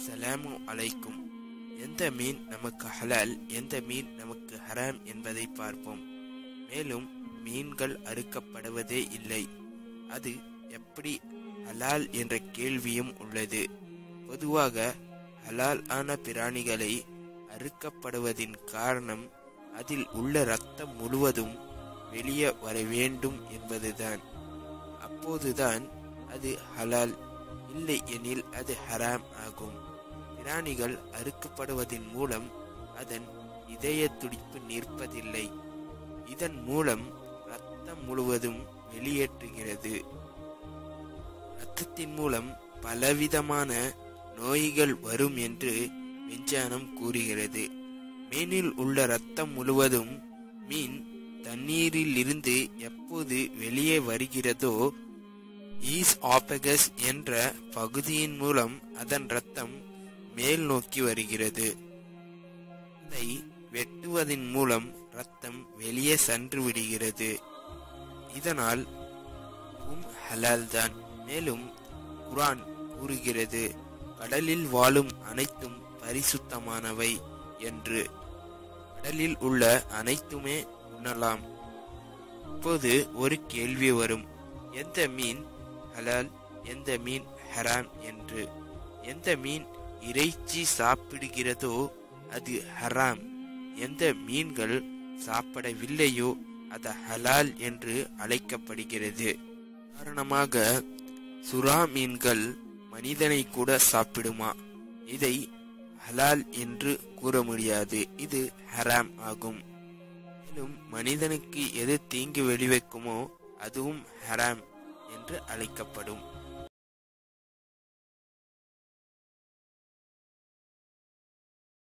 அஸ்ஸலாமு அலைக்கும் எந்த மீன் நமக்கு ஹலால் எந்த மீன் நமக்கு ஹராம் என்பதை பார்ப்போம் மேலும் மீன்கள் அறுக்கப்படுவதே இல்லை அது எப்படி ஹலால் என்ற கேள்வியும் உள்ளது பொதுவாக ஹலால் ஆன பிராணிகளை அறுக்கப்படுவதின் காரணம் அதில் உள்ள ரத்தம் முழுவதும் வெளியே வர வேண்டும் என்பதுதான் அப்போதுதான் அது ஹலால் இல்லை எனில் அது ஹராம் ஆகும் பிராணிகள் அறுக்கப்படுவதன் மூலம் அதன் இதய துடிப்பு நிற்பதில்லை இதன் மூலம் ரத்தம் முழுவதும் வெளியேற்றுகிறது ரத்தத்தின் மூலம் பலவிதமான நோய்கள் வரும் என்று விஞ்ஞானம் கூறுகிறது மீனில் உள்ள ரத்தம் முழுவதும் மீன் தண்ணீரில் இருந்து எப்போது வெளியே வருகிறதோ ஈஸ் ஆபகஸ் என்ற பகுதியின் மூலம் அதன் ரத்தம் மேல் நோக்கி வருகிறது அதை வெட்டுவதன் மூலம் ரத்தம் வெளியே சென்று விடுகிறது இதனால் ஹலால் தான் மேலும் குரான் கூறுகிறது கடலில் வாழும் அனைத்தும் பரிசுத்தமானவை என்று கடலில் உள்ள அனைத்துமே உண்ணலாம் இப்போது ஒரு கேள்வி வரும் எந்த மீன் ஹலால் எந்த மீன் ஹராம் என்று எந்த மீன் இறைச்சி சாப்பிடுகிறதோ அது ஹராம் எந்த மீன்கள் சாப்பிடவில்லையோ அது ஹலால் என்று அழைக்கப்படுகிறது காரணமாக சுறா மீன்கள் மனிதனை கூட சாப்பிடுமா இதை ஹலால் என்று கூற முடியாது இது ஹராம் ஆகும் மேலும் மனிதனுக்கு எது தீங்கு விளைவிக்குமோ அதுவும் ஹராம் என்று அழைக்கப்படும்